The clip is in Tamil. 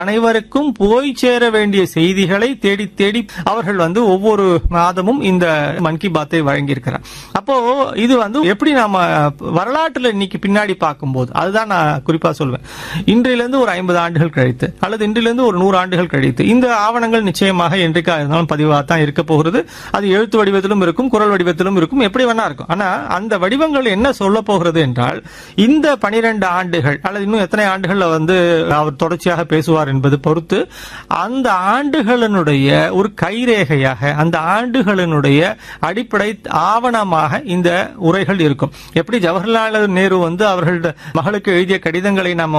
அனைவருக்கும் போய் சேர வேண்டிய செய்திகளை தேடி தேடி அவர்கள் வந்து ஒவ்வொரு மாதமும் இந்த மன் கி பாத்தை வழங்கியிருக்கிறார் அப்போ இது வந்து எப்படி நாம வரலாற்றுல இன்னைக்கு பின்னாடி பார்க்கும்போது அதுதான் நான் குறிப்பா சொல்வேன் இன்றிலிருந்து ஒரு ஐம்பது ஆண்டுகள் கழித்து அல்லது இன்றிலிருந்து ஒரு நூறு ஆண்டுகள் கழித்து இந்த ஆவணங்கள் நிச்சயமாக என்றைக்கா இருந்தாலும் பதிவாக தான் இருக்க போகிறது அது எழுத்து வடிவத்திலும் இருக்கும் குரல் வடிவத்திலும் இருக்கும் எப்படி வேணா இருக்கும் ஆனா அந்த வடிவங்கள் என்ன சொல்ல போகிறது என்றால் இந்த பனிரெண்டு ஆண்டுகள் அல்லது இன்னும் எத்தனை ஆண்டுகள்ல வந்து அவர் தொடர்ச்சியாக பேசுவார் என்பது பொறுத்து அந்த ஆண்டுகளினுடைய ஒரு கைரேகையாக அந்த ஆண்டுகளினுடைய அடிப்படை ஆவணமாக இந்த உரைகள் இருக்கும் எப்படி ஜவஹர்லால் நேரு வந்து அவர்கள் மகளுக்கு எழுதிய கடிதங்களை நம்ம